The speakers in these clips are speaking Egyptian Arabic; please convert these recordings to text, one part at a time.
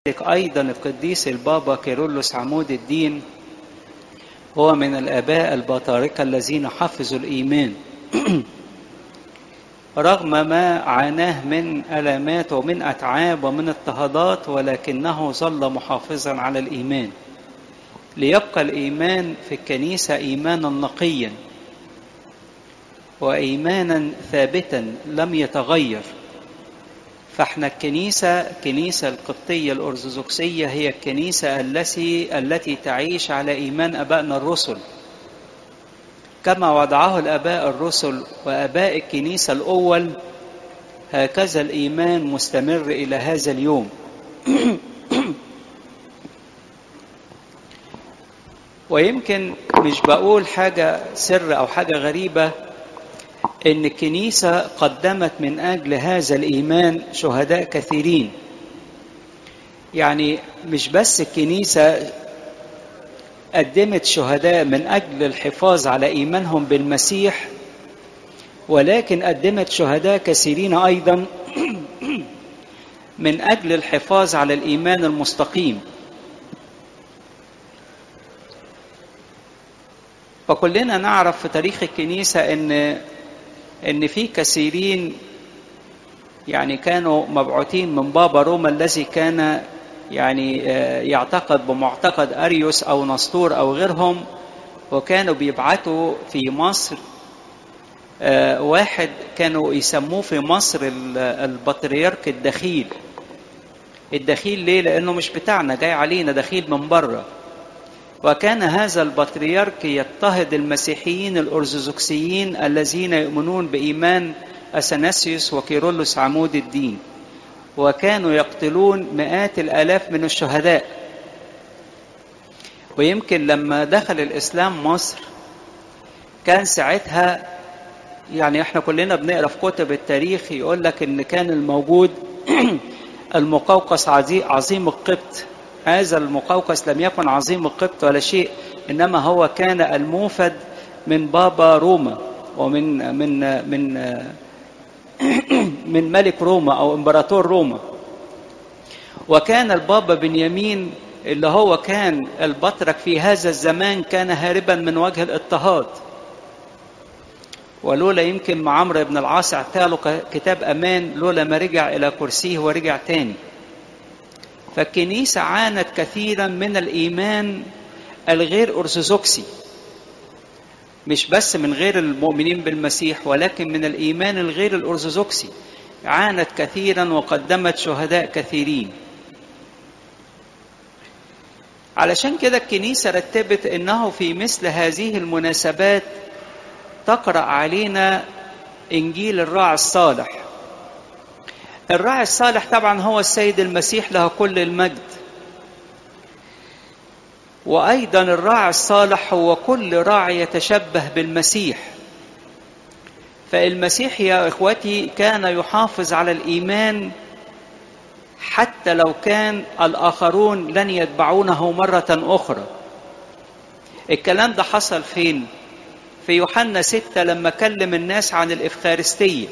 أيضا القديس البابا كيرلس عمود الدين هو من الآباء البطاركة الذين حفظوا الإيمان رغم ما عاناه من ألامات ومن أتعاب ومن اضطهادات ولكنه ظل محافظا على الإيمان ليبقى الإيمان في الكنيسة إيمانا نقيا وإيمانا ثابتا لم يتغير فاحنا الكنيسة كنيسة القبطية الأرثوذكسية هي الكنيسة التي التي تعيش على إيمان أبائنا الرسل كما وضعه الآباء الرسل وآباء الكنيسة الأول هكذا الإيمان مستمر إلى هذا اليوم ويمكن مش بقول حاجة سر أو حاجة غريبة ان الكنيسه قدمت من اجل هذا الايمان شهداء كثيرين يعني مش بس الكنيسه قدمت شهداء من اجل الحفاظ على ايمانهم بالمسيح ولكن قدمت شهداء كثيرين ايضا من اجل الحفاظ على الايمان المستقيم فكلنا نعرف في تاريخ الكنيسه ان ان في كثيرين يعني كانوا مبعوثين من بابا روما الذي كان يعني يعتقد بمعتقد اريوس او نسطور او غيرهم وكانوا بيبعتوا في مصر واحد كانوا يسموه في مصر البطريرك الدخيل الدخيل ليه لانه مش بتاعنا جاي علينا دخيل من بره وكان هذا البطريرك يضطهد المسيحيين الأرثوذكسيين الذين يؤمنون بإيمان أثناسيوس وكيرلس عمود الدين وكانوا يقتلون مئات الآلاف من الشهداء ويمكن لما دخل الإسلام مصر كان ساعتها يعني احنا كلنا بنقرا في كتب التاريخ يقول لك ان كان الموجود المقوقس عظيم القبط هذا المقوقس لم يكن عظيم القبط ولا شيء انما هو كان الموفد من بابا روما ومن من من من ملك روما او امبراطور روما وكان البابا بنيامين اللي هو كان البطرك في هذا الزمان كان هاربا من وجه الاضطهاد ولولا يمكن مع عمرو بن العاص اعطاله كتاب امان لولا ما رجع الى كرسيه ورجع تاني فالكنيسة عانت كثيرا من الإيمان الغير أرثوذكسي مش بس من غير المؤمنين بالمسيح ولكن من الإيمان الغير الأرثوذكسي عانت كثيرا وقدمت شهداء كثيرين علشان كده الكنيسة رتبت أنه في مثل هذه المناسبات تقرأ علينا إنجيل الراعي الصالح الراعي الصالح طبعا هو السيد المسيح له كل المجد وايضا الراعي الصالح هو كل راعي يتشبه بالمسيح فالمسيح يا اخوتي كان يحافظ على الايمان حتى لو كان الاخرون لن يتبعونه مره اخرى الكلام ده حصل فين في يوحنا ستة لما كلم الناس عن الإفخارستية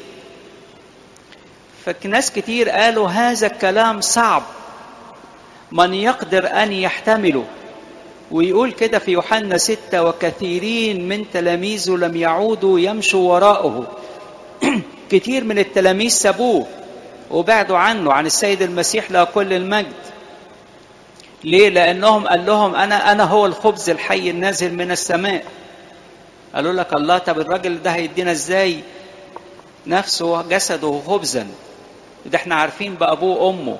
فناس كتير قالوا هذا الكلام صعب من يقدر أن يحتمله ويقول كده في يوحنا ستة وكثيرين من تلاميذه لم يعودوا يمشوا وراءه كتير من التلاميذ سابوه وبعدوا عنه عن السيد المسيح له كل المجد ليه لأنهم قال لهم أنا أنا هو الخبز الحي النازل من السماء قالوا لك الله طب الراجل ده هيدينا ازاي نفسه جسده خبزا ده احنا عارفين بأبوه وأمه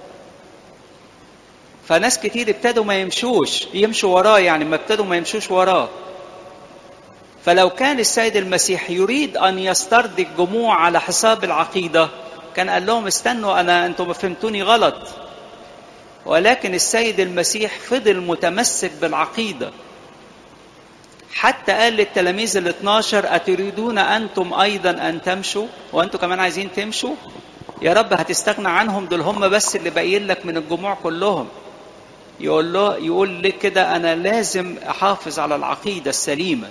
فناس كتير ابتدوا ما يمشوش يمشوا وراه يعني ما ابتدوا ما يمشوش وراه فلو كان السيد المسيح يريد أن يسترضي الجموع على حساب العقيدة كان قال لهم استنوا أنا أنتم فهمتوني غلط ولكن السيد المسيح فضل متمسك بالعقيدة حتى قال للتلاميذ ال 12 أتريدون أنتم أيضا أن تمشوا وأنتم كمان عايزين تمشوا يا رب هتستغنى عنهم دول هم بس اللي باقيين لك من الجموع كلهم يقول له يقول لك كده أنا لازم أحافظ على العقيدة السليمة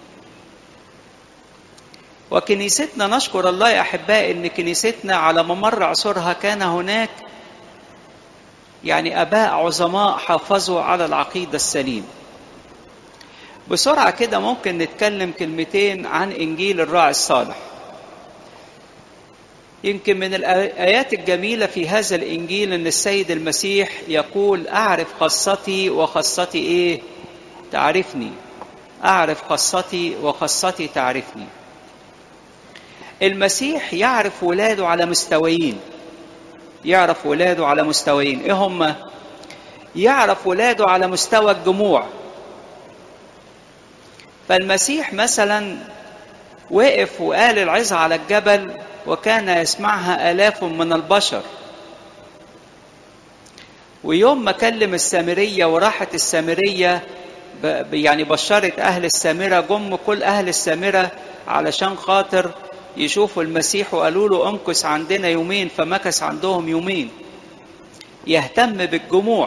وكنيستنا نشكر الله يا أحبائي إن كنيستنا على ممر عصورها كان هناك يعني اباء عظماء حافظوا على العقيده السليمه بسرعه كده ممكن نتكلم كلمتين عن انجيل الراعي الصالح يمكن من الايات الجميله في هذا الانجيل ان السيد المسيح يقول اعرف خاصتي وخاصتي ايه تعرفني اعرف خاصتي وخاصتي تعرفني المسيح يعرف ولاده على مستويين يعرف ولاده على مستويين ايه هم يعرف ولاده على مستوى الجموع فالمسيح مثلا وقف وقال العظة على الجبل وكان يسمعها آلاف من البشر ويوم ما كلم السامرية وراحت السامرية يعني بشرت أهل السامرة جم كل أهل السامرة علشان خاطر يشوفوا المسيح وقالوا له امكث عندنا يومين فمكث عندهم يومين يهتم بالجموع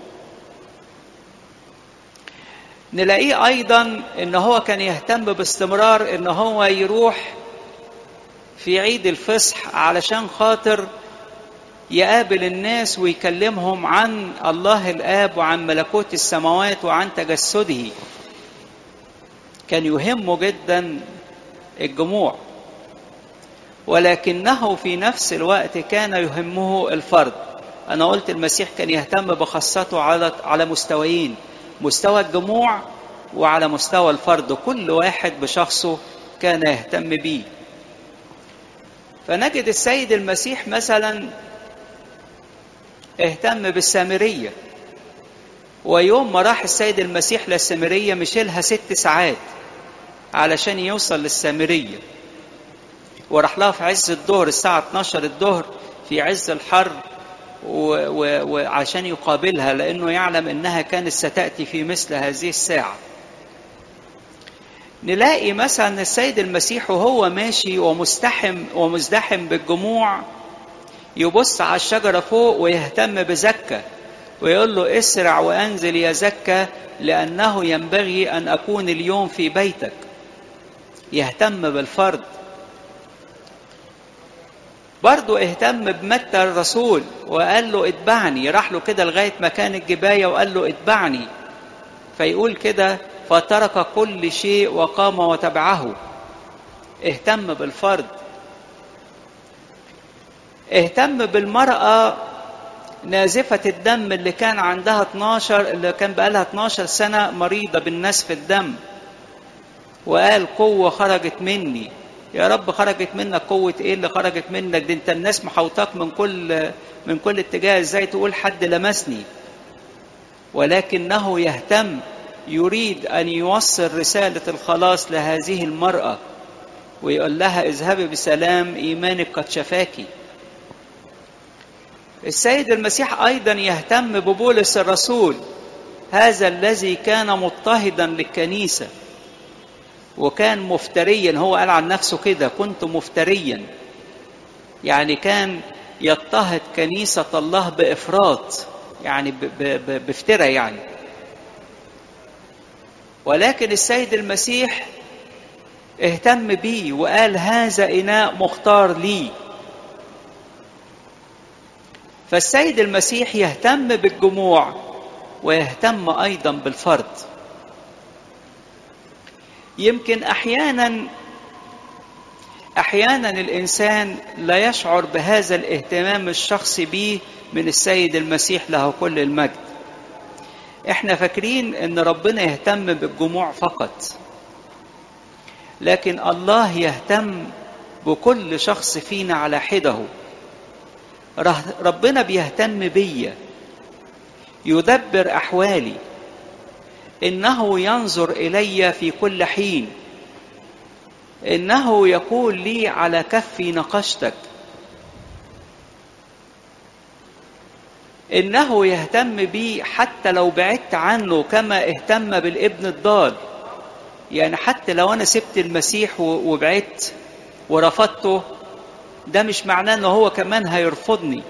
نلاقيه ايضا ان هو كان يهتم باستمرار ان هو يروح في عيد الفصح علشان خاطر يقابل الناس ويكلمهم عن الله الاب وعن ملكوت السماوات وعن تجسده كان يهمه جدا الجموع ولكنه في نفس الوقت كان يهمه الفرد انا قلت المسيح كان يهتم بخاصته على على مستويين مستوى الجموع وعلى مستوى الفرد كل واحد بشخصه كان يهتم بيه فنجد السيد المسيح مثلا اهتم بالسامريه ويوم ما راح السيد المسيح للسامريه مشيلها ست ساعات علشان يوصل للسامريه وراح لها في عز الظهر الساعة 12 الظهر في عز الحر وعشان يقابلها لأنه يعلم أنها كانت ستأتي في مثل هذه الساعة نلاقي مثلا السيد المسيح وهو ماشي ومستحم ومزدحم بالجموع يبص على الشجرة فوق ويهتم بزكة ويقول له اسرع وانزل يا زكة لأنه ينبغي أن أكون اليوم في بيتك يهتم بالفرد برضه اهتم بمتى الرسول وقال له اتبعني راح له كده لغاية مكان الجباية وقال له اتبعني فيقول كده فترك كل شيء وقام وتبعه اهتم بالفرد اهتم بالمرأة نازفة الدم اللي كان عندها 12 اللي كان بقالها 12 سنة مريضة بالنسف الدم وقال قوة خرجت مني يا رب خرجت منك قوة ايه اللي خرجت منك دي انت الناس محوطاك من كل من كل اتجاه ازاي تقول حد لمسني ولكنه يهتم يريد ان يوصل رسالة الخلاص لهذه المرأة ويقول لها اذهبي بسلام ايمانك قد شفاكي السيد المسيح ايضا يهتم ببولس الرسول هذا الذي كان مضطهدا للكنيسه وكان مفتريا هو قال عن نفسه كده كنت مفتريا يعني كان يضطهد كنيسة الله بإفراط يعني بافتراء يعني ولكن السيد المسيح اهتم بيه وقال هذا إناء مختار لي فالسيد المسيح يهتم بالجموع ويهتم أيضا بالفرد يمكن احيانا احيانا الانسان لا يشعر بهذا الاهتمام الشخصي به من السيد المسيح له كل المجد احنا فاكرين ان ربنا يهتم بالجموع فقط لكن الله يهتم بكل شخص فينا على حده ربنا بيهتم بيا يدبر احوالي انه ينظر الي في كل حين انه يقول لي على كفي نقشتك انه يهتم بي حتى لو بعدت عنه كما اهتم بالابن الضال يعني حتى لو انا سبت المسيح وبعدت ورفضته ده مش معناه ان هو كمان هيرفضني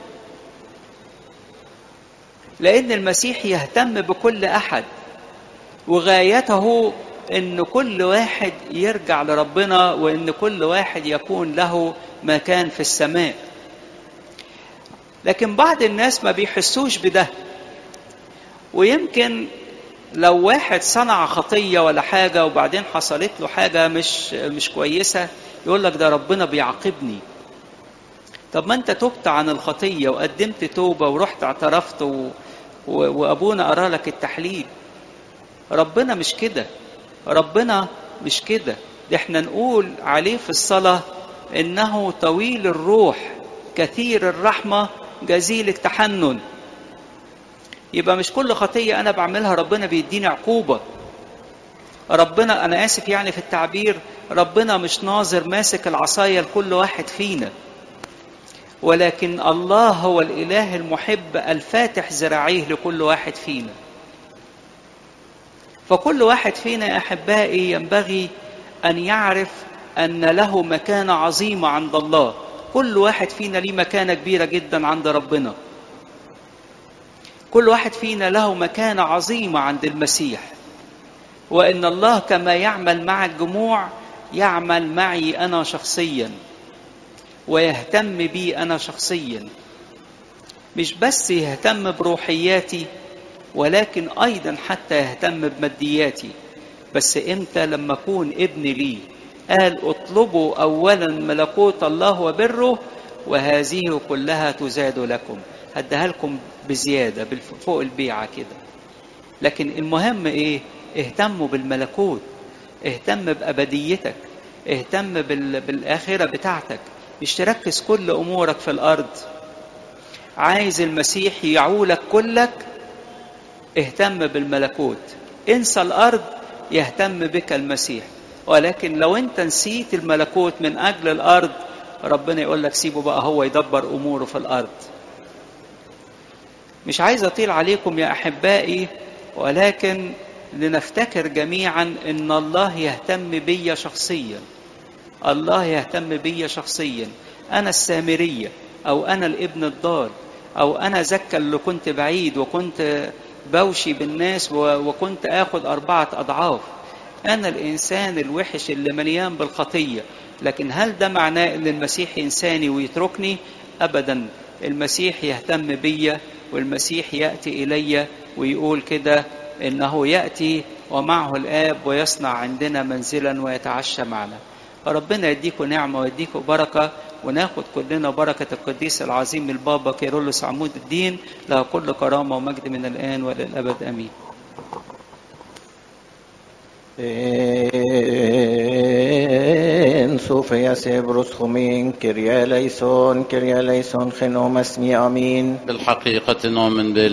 لان المسيح يهتم بكل احد وغايته ان كل واحد يرجع لربنا وان كل واحد يكون له مكان في السماء لكن بعض الناس ما بيحسوش بده ويمكن لو واحد صنع خطيه ولا حاجه وبعدين حصلت له حاجه مش مش كويسه يقول لك ده ربنا بيعاقبني طب ما انت تبت عن الخطيه وقدمت توبه ورحت اعترفت و... و... وابونا قرا لك التحليل ربنا مش كده ربنا مش كده ده احنا نقول عليه في الصلاه انه طويل الروح كثير الرحمه جزيل التحنن يبقى مش كل خطيه انا بعملها ربنا بيديني عقوبه ربنا انا اسف يعني في التعبير ربنا مش ناظر ماسك العصايه لكل واحد فينا ولكن الله هو الاله المحب الفاتح ذراعيه لكل واحد فينا فكل واحد فينا يا احبائي ينبغي ان يعرف ان له مكانه عظيمه عند الله كل واحد فينا ليه مكانه كبيره جدا عند ربنا كل واحد فينا له مكانه عظيمه عند المسيح وان الله كما يعمل مع الجموع يعمل معي انا شخصيا ويهتم بي انا شخصيا مش بس يهتم بروحياتي ولكن ايضا حتى يهتم بمادياتي بس امتى لما اكون ابن لي قال اطلبوا اولا ملكوت الله وبره وهذه كلها تزاد لكم هديها لكم بزياده فوق البيعه كده لكن المهم ايه اهتموا بالملكوت اهتم بابديتك اهتم بال... بالاخره بتاعتك مش تركز كل امورك في الارض عايز المسيح يعولك كلك اهتم بالملكوت انسى الارض يهتم بك المسيح ولكن لو انت نسيت الملكوت من اجل الارض ربنا يقول لك سيبه بقى هو يدبر اموره في الارض مش عايز اطيل عليكم يا احبائي ولكن لنفتكر جميعا ان الله يهتم بي شخصيا الله يهتم بي شخصيا انا السامريه او انا الابن الضال او انا زكا اللي كنت بعيد وكنت بوشي بالناس وكنت اخد اربعه اضعاف انا الانسان الوحش اللي مليان بالخطيه لكن هل ده معناه ان المسيح انساني ويتركني ابدا المسيح يهتم بيا والمسيح ياتي الي ويقول كده انه ياتي ومعه الاب ويصنع عندنا منزلا ويتعشى معنا فربنا يديكم نعمه ويديكم بركه وناخد كلنا بركه القديس العظيم البابا كيرلس عمود الدين له كل كرامه ومجد من الان والى الابد امين En Sofia Sebrus Homin, Kyria Leison, Kyria Leison, Genom Asmi Amin. بالحقيقة نؤمن بال